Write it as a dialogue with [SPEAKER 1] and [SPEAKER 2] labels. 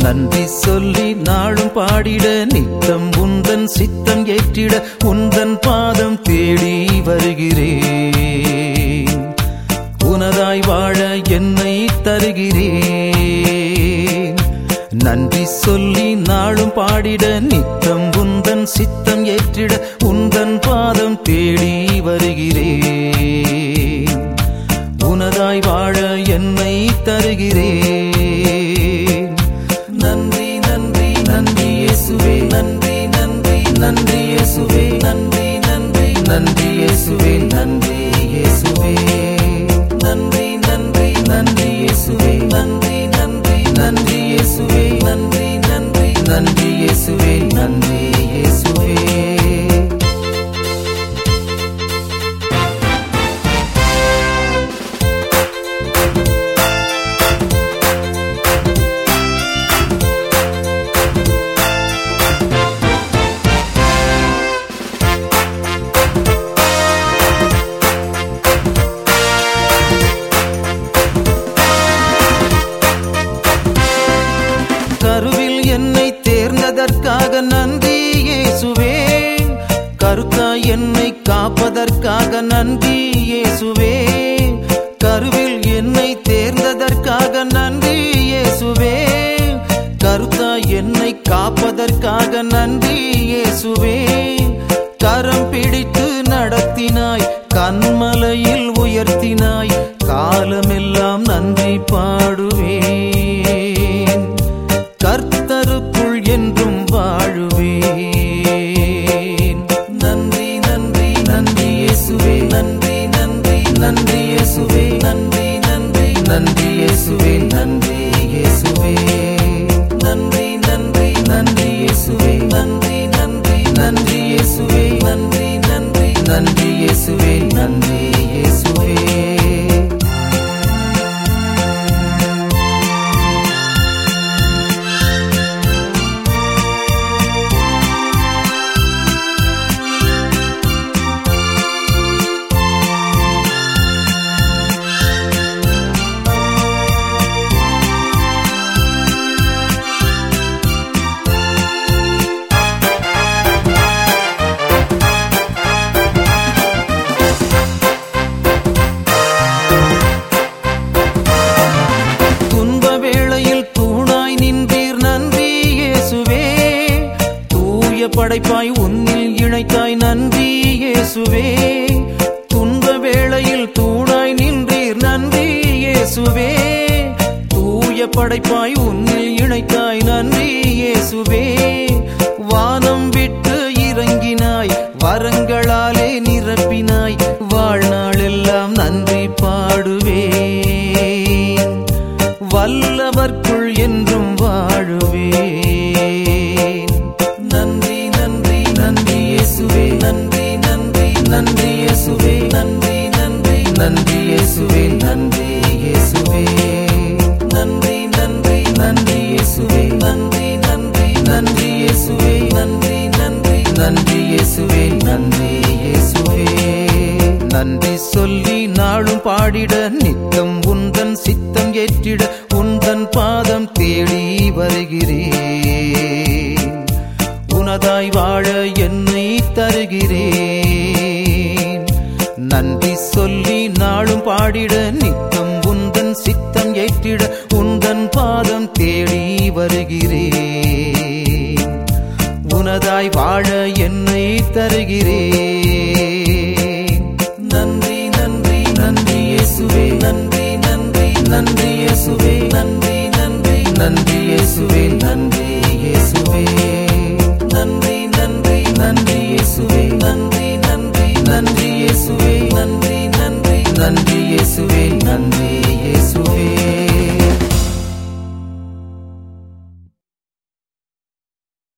[SPEAKER 1] நன்றி சொல்லி நாளும் பாடிட நித்தம் உந்தன் சித்தம் ஏற்றிட உந்தன் பாதம் தேடி வருகிறேன் உனதாய் வாழ என்னை தருகிறேன் நன்றி சொல்லி நாளும் பாடிட நித்தம் உந்தன் சித்தம் ஏற்றிட உந்தன் பாதம் தேடி வருகிறேன் உனதாய் வாழ என்னை தருகிறேன் நன்றி நன்றி நன்றி இயேசுவே நன்றி நன்றி நன்றி இயேசுவே நன்றி நன்றி நன்றி இயேசுவே நன்றி இயேசுவே நன்றி நன்றி நன்றி இயேசுவே நன்றி நன்றி நன்றி இயேசுவே நன்றி நன்றி நன்றி இயேசுவே நன்றி இயேசுவே கருவில் என்னை தேர்ந்ததற்காக நன்றி இயேசுவே கருத்தாய் என்னை காப்பதற்காக நன்றி இயேசுவே கருவில் என்னை தேர்ந்ததற்காக நன்றி இயேசுவே கருத்தாய் என்னை காப்பதற்காக நன்றி இயேசுவே கரம் பிடித்து நடத்தினாய் கண்மலையில் உயர்த்தினாய் காலமெல்லாம் நன்றி பாடுவேன் கர்த்தருக்குள் என்றும் வாழுவேன் நன்றி நன்றி நன்றி இயேசுவே நன்றி நன்றி நன்றி இயேசுவே நன்றி நன்றி நன்றி இயேசுவே நன்றி இயேசுவே நன்றி நன்றி நன்றி இயேசுவே நன்றி நன்றி நன்றி இயேசுவே நன்றி நன்றி நன்றி இயேசுவே நன்றி இயேசுவே துன்ப வேளையில் தூணாய் நின்றீர் நன்றி இயேசுவே தூய படைப்பாய் உன்னில் இணைத்தாய் நன்றி இயேசுவே துன்ப வேளையில் தூணாய் நின்றீர் நன்றி இயேசுவே தூய படைப்பாய் உன்னில் இணைத்தாய் நன்றி இயேசுவே வானம் விட்டு இறங்கினாய் வரங்களாலே நிரப்பினாய் வாழ்நாளெல்லாம் நன்றி பாடுவேன் வல்லவர்க்குள் என்றும் வாழுவேன் நன்றி நன்றி நன்றி இயேசுவே நன்றி நன்றி நன்றி இயேசுவே நன்றி நன்றி நன்றி இயேசுவே நன்றி இயேசுவே நன்றி நன்றி நன்றி இயேசுவே நன்றி நன்றி நன்றி இயேசுவே நன்றி நன்றி நன்றி இயேசுவே நன்றி இயேசுவே நன்றி சொல்லி நாளும் பாடிட நித்தம் உந்தன் சித்தம் ஏற்றிட உந்தன் பாதம் தேடி வருகிறேன் உனதாய் வாழ என்னை தருகிறேன் நன்றி சொல்லி நாளும் பாடிட நித்தம் உந்தன் சித்தம் ஏற்றிட உந்தன் பாதம் தேடி வருகிறேன் உனதாய் வாழ என்னை தருகிறேன் நன்றி நன்றி நன்றி இயேசுவே நன்றி நன்றி நன்றி இயேசுவே நன்றி நன்றி நன்றி இயேசுவே நன்றி இயேசுவே நன்றி நன்றி நன்றி இயேசுவே நன்றி நன்றி நன்றி இயேசுவே நன்றி நன்றி நன்றி இயேசுவே நன்றி